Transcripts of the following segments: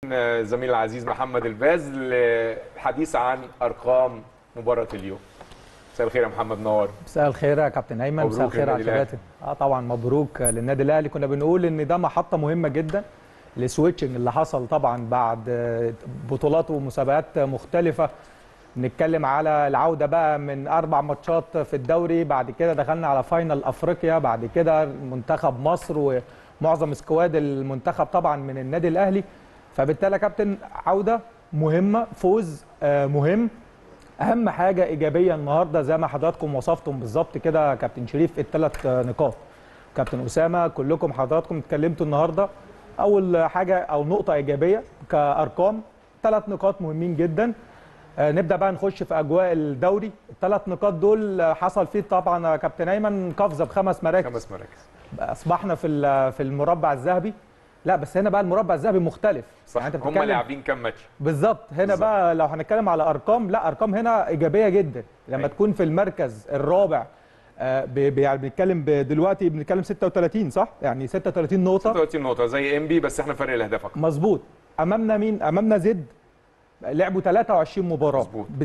زميل العزيز محمد الباز للحديث عن ارقام مباراه اليوم مساء الخير يا محمد نور مساء الخير يا كابتن ايمن مساء مبروك الخير على للنادي الكباتن اه طبعا مبروك للنادي الاهلي كنا بنقول ان ده محطه مهمه جدا السويتشنج اللي حصل طبعا بعد بطولات ومسابقات مختلفه نتكلم على العوده بقى من اربع ماتشات في الدوري بعد كده دخلنا على فاينل افريقيا بعد كده منتخب مصر ومعظم سكواد المنتخب طبعا من النادي الاهلي فبالتالي يا كابتن عوده مهمه فوز آه، مهم اهم حاجه ايجابيه النهارده زي ما حضراتكم وصفتم بالظبط كده يا كابتن شريف الثلاث نقاط كابتن اسامه كلكم حضراتكم اتكلمتوا النهارده اول حاجه او نقطه ايجابيه كارقام ثلاث نقاط مهمين جدا آه، نبدا بقى نخش في اجواء الدوري الثلاث نقاط دول آه، حصل فيه طبعا يا كابتن ايمن قفزه بخمس مراكز خمس مراكز اصبحنا في ال- في المربع الذهبي لا بس هنا بقى المربع الذهبي مختلف صح يعني انت هم بتتكلم لاعبين كام ماتش بالظبط هنا بالظبط. بقى لو هنتكلم على ارقام لا ارقام هنا ايجابيه جدا لما أيوة. تكون في المركز الرابع آه، ب- ب- يعني بنتكلم ب- دلوقتي بنتكلم 36 صح يعني 36 نقطه 36 نقطه زي ام بي بس احنا فرق الاهداف اكتر مظبوط امامنا مين امامنا زد لعبوا 23 مباراه مظبوط. ب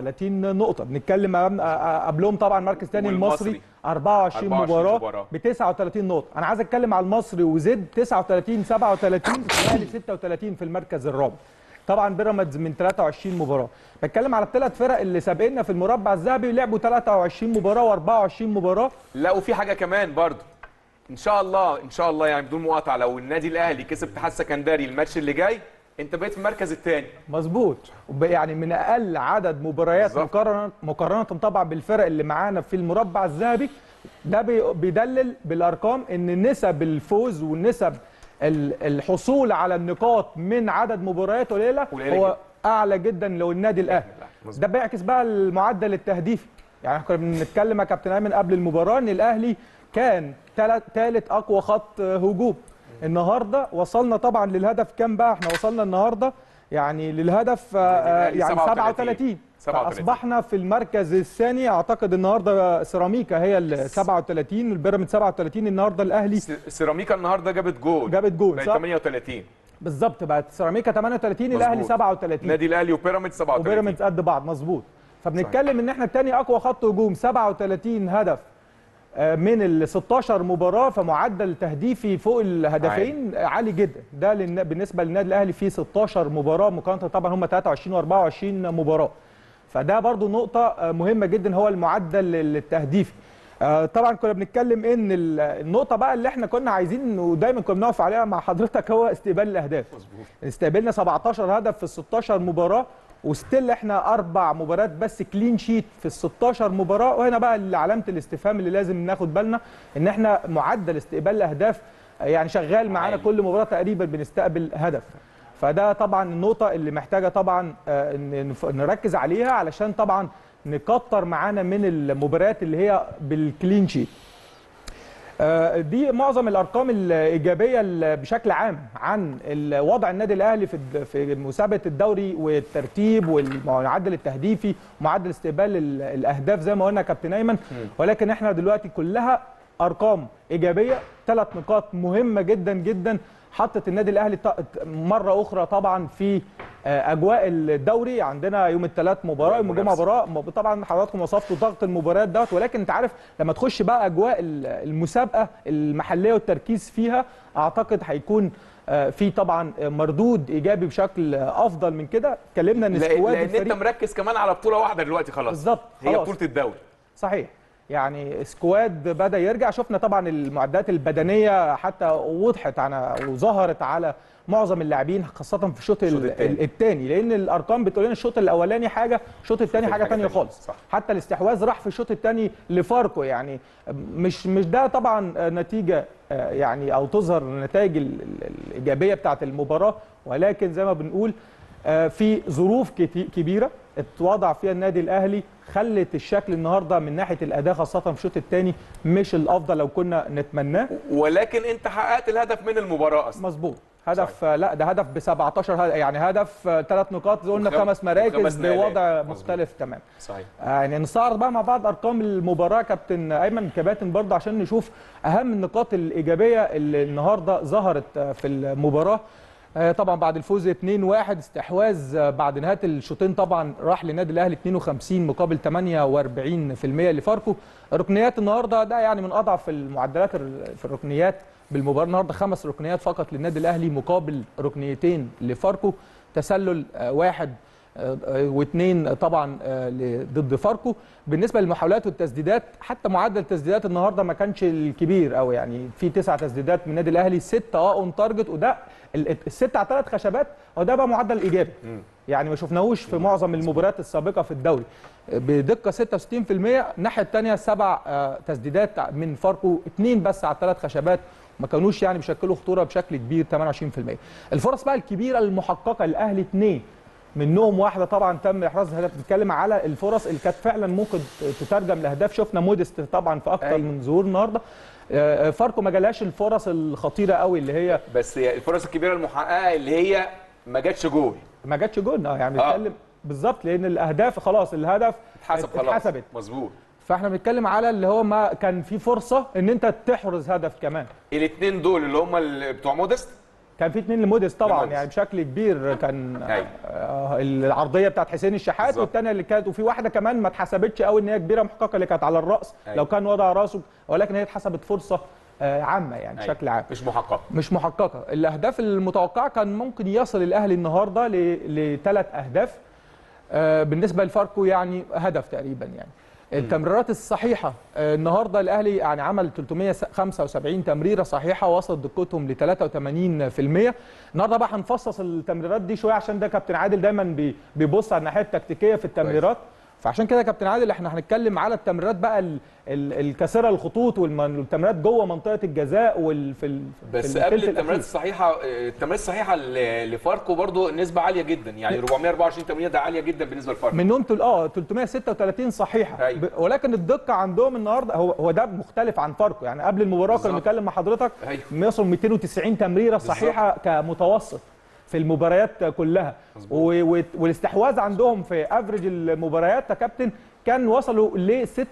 37 نقطه بنتكلم أمام- آه، آه، قبلهم طبعا مركز تاني والمصري. المصري 24 24 مباراه مباراة. ب 39 نقطه انا عايز اتكلم على المصري وزد 39 37 الاهلي 36 في المركز الرابع طبعا بيراميدز من 23 مباراه بتكلم على الثلاث فرق اللي سابقنا في المربع الذهبي لعبوا 23 مباراه و24 مباراه لا وفي حاجه كمان برضو ان شاء الله ان شاء الله يعني بدون مقاطعه لو النادي الاهلي كسب اتحاد سكندري الماتش اللي جاي انت بقيت في المركز الثاني مظبوط وب- يعني من اقل عدد مباريات بالظبط. مقارنه مقارنه طبعا بالفرق اللي معانا في المربع الذهبي ده بي- بيدلل بالارقام ان نسب الفوز ونسب ال- الحصول على النقاط من عدد مباريات قليله قليلة هو جدا. اعلى جدا لو النادي الاهلي مظبوط. ده بيعكس بقى المعدل التهديفي يعني احنا كنا بنتكلم يا كابتن ايمن قبل المباراه ان الاهلي كان ثالث اقوى خط هجوم النهارده وصلنا طبعا للهدف كام بقى احنا وصلنا النهارده يعني للهدف آه، آه، الأهلي يعني 37. 37 37. فاصبحنا في المركز الثاني اعتقد النهارده سيراميكا هي ال 37 البيراميدز 37 النهارده الاهلي س- سيراميكا النهارده جابت جول جابت جول بقت صح 38 بالظبط بقت سيراميكا 38 الاهلي مظبوط. 37 نادي الاهلي وبيراميدز 37 وبيراميدز قد بعض مظبوط فبنتكلم ان احنا الثاني اقوى خط هجوم 37 هدف آه، من ال 16 مباراه فمعدل تهديفي فوق الهدفين عالي جدا ده للن- بالنسبه للنادي الاهلي في 16 مباراه مقارنه طبعا هم 23 و24 مباراه فده برضو نقطه آه، مهمه جدا هو المعدل التهديفي آه، طبعا كنا بنتكلم ان ال- النقطه بقى اللي احنا كنا عايزين ودايما كنا بنقف عليها مع حضرتك هو استقبال الاهداف مظبوط استقبلنا 17 هدف في ال 16 مباراه وستيل احنا اربع مباريات بس كلين شيت في ال 16 مباراه وهنا بقى اللي علامه الاستفهام اللي لازم ناخد بالنا ان احنا معدل استقبال الاهداف يعني شغال معانا عالي. كل مباراه تقريبا بنستقبل هدف فده طبعا النقطه اللي محتاجه طبعا آه، إن نف- نركز عليها علشان طبعا نكتر معانا من المباريات اللي هي بالكلين شيت آه، دي معظم الارقام الايجابيه ال- بشكل عام عن ال- وضع النادي الاهلي في الد- في مسابقه الدوري والترتيب والمعدل التهديفي ومعدل استقبال ال- الاهداف زي ما قلنا يا كابتن ايمن ولكن احنا دلوقتي كلها ارقام ايجابيه ثلاث نقاط مهمه جدا جدا حطت النادي الاهلي ط- مره اخرى طبعا في آه، اجواء الدوري عندنا يوم الثلاث مباراه يوم الجمعه المنافسة. مباراه م- طبعا حضراتكم وصفتوا ضغط المباريات دوت ولكن انت عارف لما تخش بقى اجواء ال- المسابقه المحليه والتركيز فيها اعتقد هيكون آه، في طبعا مردود ايجابي بشكل آه، افضل من كده اتكلمنا ان لأ- سكواد لان انت الفريق مركز كمان على بطوله واحده دلوقتي خلاص بالظبط هي خلاص. بطوله الدوري صحيح يعني سكواد بدا يرجع شفنا طبعا المعدات البدنيه حتى وضحت على وظهرت على معظم اللاعبين خاصه في الشوط الشوط ال- التاني. الثاني لان الارقام بتقول لنا الشوط الاولاني حاجه الشوط الثاني حاجه حاجة ثانيه تانية، خالص صح. حتى الاستحواذ راح في الشوط الثاني لفاركو يعني مش مش ده طبعا نتيجه آه، يعني او تظهر النتائج ال- ال- الايجابيه بتاعه المباراه ولكن زي ما بنقول آه، في ظروف كتي- كبيره اتوضع فيها النادي الاهلي خلت الشكل النهارده من ناحيه الاداء خاصه في الشوط الثاني مش الافضل لو كنا نتمناه ولكن انت حققت الهدف من المباراه اصلا مظبوط هدف آه، لا ده هدف ب 17 هدف يعني هدف ثلاث نقاط قلنا وخم- خمس مراكز وخمس نقلات. بوضع مظبوط. مختلف تمام صحيح آه، يعني نستعرض بقى مع بعض ارقام المباراه كابتن ايمن كباتن برضه عشان نشوف اهم النقاط الايجابيه اللي النهارده ظهرت آه، في المباراه آه، طبعا بعد الفوز 2-1 استحواذ آه، بعد نهايه الشوطين طبعا راح للنادي الاهلي 52 مقابل 48% لفاركو ركنيات النهارده ده يعني من اضعف المعدلات ال- في الركنيات بالمباراه النهارده خمس ركنيات فقط للنادي الاهلي مقابل ركنيتين لفاركو تسلل آه، واحد آه، آه، واثنين طبعا آه، ل- ضد فاركو بالنسبه للمحاولات والتسديدات حتى معدل التسديدات النهارده ما كانش الكبير قوي يعني في تسع تسديدات من النادي الاهلي سته اه اون تارجت وده ال- الست على ثلاث خشبات هو ده بقى معدل ايجابي يعني ما شفناهوش في معظم المباريات السابقه في الدوري بدقه 66% الناحيه الثانيه سبع آه، تسديدات من فاركو اثنين بس على ثلاث خشبات ما كانوش يعني بيشكلوا خطوره بشكل كبير 28% الفرص بقى الكبيره المحققه الاهلي اثنين منهم واحده طبعا تم احراز الهدف بنتكلم على الفرص اللي كانت فعلا ممكن تترجم لاهداف شفنا موديست طبعا في اكتر أيوة. من ظهور النهارده آه، فاركو ما جالهاش الفرص الخطيره قوي اللي هي بس هي الفرص الكبيره المحققه اللي هي ما جاتش جول ما جاتش جون اه يعني آه. بنتكلم بالظبط لان الاهداف خلاص الهدف اتحسب خلاص اتحسبت مظبوط فاحنا بنتكلم على اللي هو ما كان في فرصه ان انت تحرز هدف كمان الاثنين دول اللي هم اللي بتوع مودست كان في اتنين لموديس طبعا لموديس. يعني بشكل كبير كان أيوة. آه العرضيه بتاعت حسين الشحات بالظبط. والثانيه اللي كانت وفي واحده كمان ما اتحسبتش قوي ان هي كبيره محققه اللي كانت على الراس أيوة. لو كان وضع راسه ولكن هي اتحسبت فرصه آه عامه يعني أيوة. بشكل عام مش محققه مش محققه الاهداف المتوقعه كان ممكن يصل الاهلي النهارده لثلاث اهداف آه، بالنسبه لفاركو يعني هدف تقريبا يعني التمريرات الصحيحه آه، النهارده الاهلي يعني عمل 375 تمريره صحيحه وصلت دقتهم ل 83% النهارده بقى هنفصص التمريرات دي شويه عشان ده كابتن عادل دايما بي- بيبص على الناحيه التكتيكيه في التمريرات فعشان كده يا كابتن عادل احنا هنتكلم على التمريرات بقى ال- ال- الكاسره الخطوط والم- والتمريرات جوه منطقه الجزاء وال في ال- في بس التلت قبل الأخير. التمريرات الصحيحه التمريرات الصحيحه ل- لفاركو برضو نسبه عاليه جدا يعني 424 تمريره ده عاليه جدا بالنسبه لفاركو منهم تل... اه 336 صحيحه أيوة. ب... ولكن الدقه عندهم النهارده هو هو ده مختلف عن فاركو يعني قبل المباراه كنا بالظبط. بنتكلم مع حضرتك أيوة. بيوصل 290 تمريره صحيحه كمتوسط في المباريات كلها و... و... والاستحواذ عندهم في افريج المباريات يا كابتن كان وصلوا ل 46%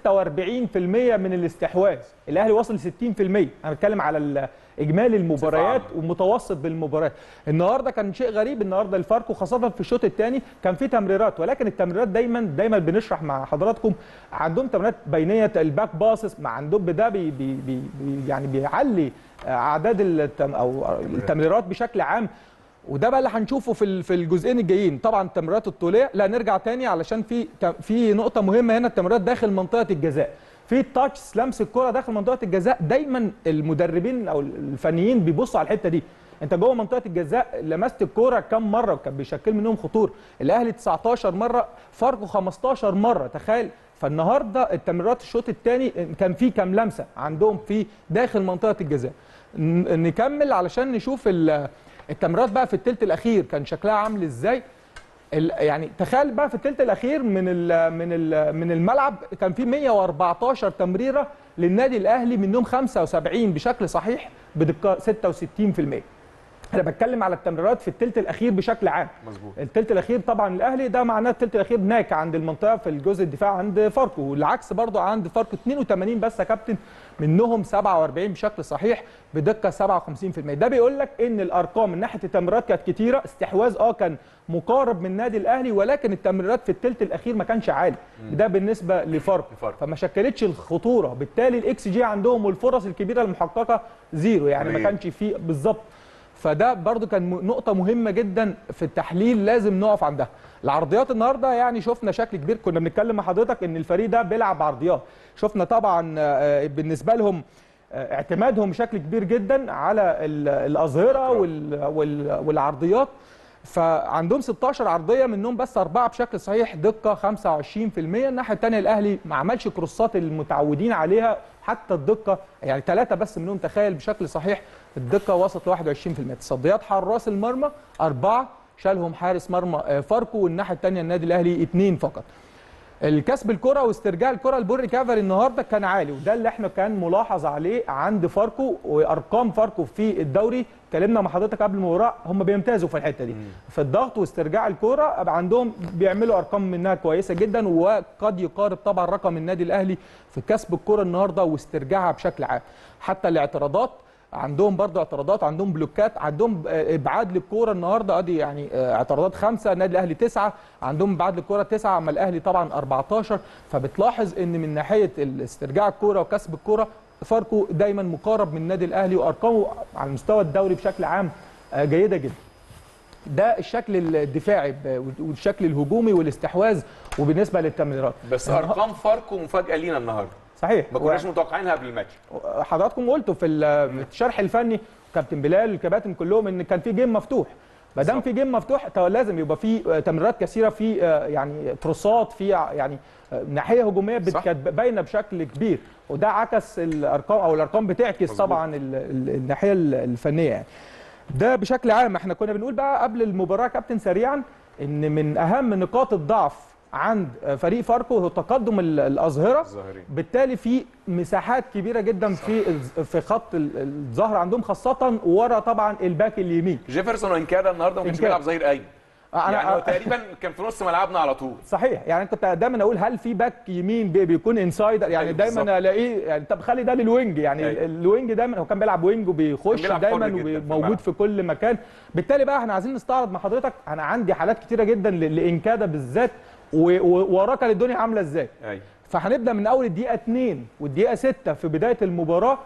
من الاستحواذ الاهلي وصل ل 60% انا بتكلم على ال- اجمالي المباريات عامة. ومتوسط بالمباريات النهارده كان شيء غريب النهارده الفاركو خاصه في الشوط الثاني كان في تمريرات ولكن التمريرات دايما دايما بنشرح مع حضراتكم عندهم تمريرات بينيه الباك باسس مع عندهم ده بي بي بي بي يعني بيعلي اعداد التم او التمريرات بشكل عام وده بقى اللي هنشوفه في ال- في الجزئين الجايين طبعا التمريرات الطوليه لا نرجع تاني علشان في في نقطه مهمه هنا التمريرات داخل منطقه الجزاء في التاتش لمس الكره داخل منطقه الجزاء دايما المدربين او الفنيين بيبصوا على الحته دي انت جوه منطقه الجزاء لمست الكوره كم مره كان بيشكل منهم خطوره الاهلي 19 مره فاركو 15 مره تخيل فالنهارده التمريرات الشوط الثاني كان في كام لمسه عندهم في داخل منطقه الجزاء ن- نكمل علشان نشوف ال- التمريرات بقى في الثلث الاخير كان شكلها عامل ازاي ال- يعني تخيل بقى في الثلث الاخير من ال من ال من الملعب كان في 114 تمريره للنادي الاهلي منهم 75 بشكل صحيح بدقه 66% انا بتكلم على التمريرات في الثلث الاخير بشكل عام مظبوط الثلث الاخير طبعا الاهلي ده معناه الثلث الاخير هناك عند المنطقه في الجزء الدفاع عند فاركو والعكس برضو عند فاركو 82 بس يا كابتن منهم 47 بشكل صحيح بدقه 57% ده بيقول لك ان الارقام من ناحيه التمريرات كانت كتيره استحواذ اه كان مقارب من النادي الاهلي ولكن التمريرات في الثلث الاخير ما كانش عالي ده بالنسبه لفاركو لفاركو. فما شكلتش الخطوره بالتالي الاكس جي عندهم والفرص الكبيره المحققه زيرو يعني ما قليل. كانش فيه بالظبط فده برضو كان م- نقطة مهمة جدا في التحليل لازم نقف عندها. العرضيات النهارده يعني شفنا شكل كبير كنا بنتكلم مع حضرتك ان الفريق ده بيلعب عرضيات. شفنا طبعا آه، بالنسبة لهم آه، اعتمادهم بشكل كبير جدا على ال- الأظهرة وال- وال- والعرضيات فعندهم 16 عرضيه منهم بس اربعه بشكل صحيح دقه 25% الناحيه الثانيه الاهلي ما عملش كروسات المتعودين عليها حتى الدقه يعني ثلاثه بس منهم تخيل بشكل صحيح الدقه وصلت ل 21% تصديات حراس المرمى اربعه شالهم حارس مرمى آه، فاركو والناحيه الثانيه النادي الاهلي اثنين فقط الكسب الكره واسترجاع الكره البول ريكفري النهارده كان عالي وده اللي احنا كان ملاحظ عليه عند فاركو وارقام فاركو في الدوري اتكلمنا مع حضرتك قبل المباراه هم بيمتازوا في الحته دي في الضغط واسترجاع الكره أبقى عندهم بيعملوا ارقام منها كويسه جدا وقد يقارب طبعا رقم النادي الاهلي في كسب الكره النهارده واسترجاعها بشكل عام حتى الاعتراضات عندهم برضو اعتراضات عندهم بلوكات عندهم آه، ابعاد للكوره النهارده ادي يعني آه، اعتراضات خمسه النادي الاهلي تسعه عندهم ابعاد للكوره تسعه اما الاهلي طبعا 14 فبتلاحظ ان من ناحيه استرجاع الكوره وكسب الكوره فاركو دايما مقارب من النادي الاهلي وارقامه على المستوى الدوري بشكل عام آه، جيده جدا ده الشكل الدفاعي ب- والشكل الهجومي والاستحواذ وبالنسبه للتمريرات بس النها- ارقام فاركو مفاجاه لينا النهارده صحيح ما كناش متوقعينها قبل الماتش حضراتكم قلتوا في ال- في الشرح الفني كابتن بلال الكباتن كلهم ان كان في جيم مفتوح ما دام صح. في جيم مفتوح تو- لازم يبقى في آه، تمريرات كثيره في آه، يعني تروسات في ع- يعني آه، ناحيه هجوميه بت- صح. كانت باينه بشكل كبير وده عكس الارقام او الارقام بتعكس مظبوط. طبعا ال- ال- الناحيه ال- الفنيه يعني ده بشكل عام احنا كنا بنقول بقى قبل المباراه يا كابتن سريعا ان من اهم نقاط الضعف عند آه، فريق فاركو هو تقدم ال- الاظهره الظاهرين بالتالي في مساحات كبيره جدا في الز- في خط ال- الظهر عندهم خاصه ورا طبعا الباك اليمين جيفرسون وانكادا النهارده ما كانش إنكادا. بيلعب ظهير ايمن يعني هو تقريبا كان في نص ملعبنا على طول صحيح يعني كنت دايما اقول هل في باك يمين بي- بيكون انسايدر يعني أيوة دايما بالظبط. الاقيه يعني طب خلي ده للوينج يعني أيوة. الوينج دايما هو كان بيلعب وينج وبيخش بيلعب دايما حر جداً في وموجود الملعب. في كل مكان بالتالي بقى احنا عايزين نستعرض مع حضرتك انا عندي حالات كتيره جدا ل- لانكادا بالذات و- و- ووراك الدنيا عامله ازاي ايوه فهنبدا من اول الدقيقه 2 والدقيقه 6 في بدايه المباراه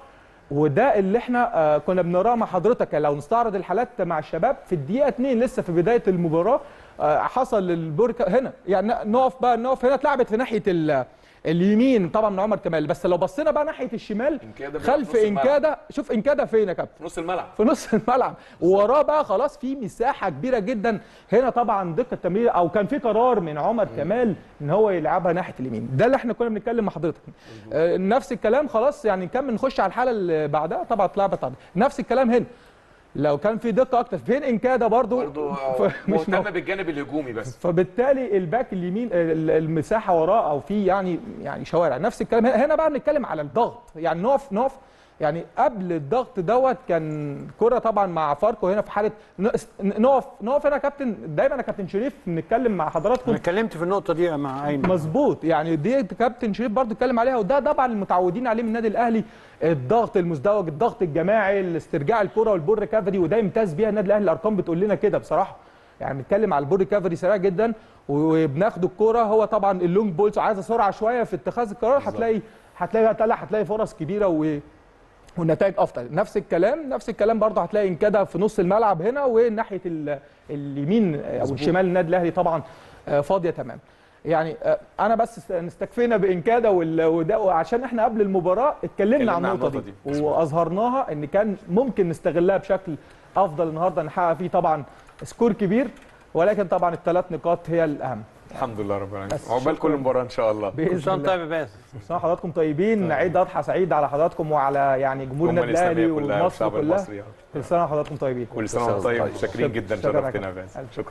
وده اللي احنا آه، كنا بنقراه مع حضرتك يعني لو نستعرض الحالات مع الشباب في الدقيقه 2 لسه في بدايه المباراه آه، حصل البركه هنا يعني نقف بقى نقف هنا اتلعبت في ناحيه ال- اليمين طبعا من عمر كمال بس لو بصينا بقى ناحيه الشمال إنكادا بيلعب خلف في نص الملعب. انكادا شوف انكادا فين يا كابتن في نص الملعب في نص الملعب ووراه بقى خلاص في مساحه كبيره جدا هنا طبعا دقه التمرير او كان في قرار من عمر كمال ان هو يلعبها ناحيه اليمين ده اللي احنا كنا بنتكلم مع حضرتك آه نفس الكلام خلاص يعني نكمل نخش على الحاله اللي بعدها طبعا اتلعبت طبعا نفس الكلام هنا لو كان في دقه اكتر فين انكادا برضو برضه ف- مش مهتم موجود. بالجانب الهجومي بس فبالتالي الباك اليمين ال- المساحه وراه او في يعني يعني شوارع نفس الكلام هنا هنا بقى بنتكلم على الضغط يعني نقف نقف يعني قبل الضغط دوت كان كرة طبعا مع فاركو هنا في حاله ن- نقف نقف هنا يا كابتن دايما يا كابتن شريف بنتكلم مع حضراتكم انا اتكلمت في النقطه دي مع ايمن مظبوط يعني دي كابتن شريف برضو اتكلم عليها وده طبعا المتعودين عليه من النادي الاهلي الضغط المزدوج الضغط الجماعي الاسترجاع الكره والبول ريكفري وده يمتاز بيها النادي الاهلي الارقام بتقول لنا كده بصراحه يعني بنتكلم على البول ريكفري سريع جدا وبناخد الكره هو طبعا اللونج بولز عايزه سرعه شويه في اتخاذ القرار هتلاقي هتلاقي طلع هتلاقي فرص كبيره و والنتائج افضل نفس الكلام نفس الكلام برضه هتلاقي انكدا في نص الملعب هنا وناحيه ال- اليمين او الشمال النادي الاهلي طبعا آه، فاضيه تمام يعني آه، انا بس نستكفينا بانكادا وال- وده عشان احنا قبل المباراه اتكلمنا عن النقطه دي, دي. واظهرناها ان كان ممكن نستغلها بشكل افضل النهارده نحقق فيه طبعا سكور كبير ولكن طبعا الثلاث نقاط هي الاهم الحمد لله رب العالمين بس عقبال كل شكراً. مباراه ان شاء الله كل باذن سنه الله طيب يا باسل سنة حضراتكم طيبين عيد اضحى سعيد على حضراتكم وعلى يعني جمهور الأمة النادي الاهلي الإسلامية كلها ومصر والشعب كلها المصري كل سنه وحضراتكم طيبين كل سنه وانت طيب طيب. شاكرين جدا شكراً يا شرفتنا يا كابتن. باسل شكرا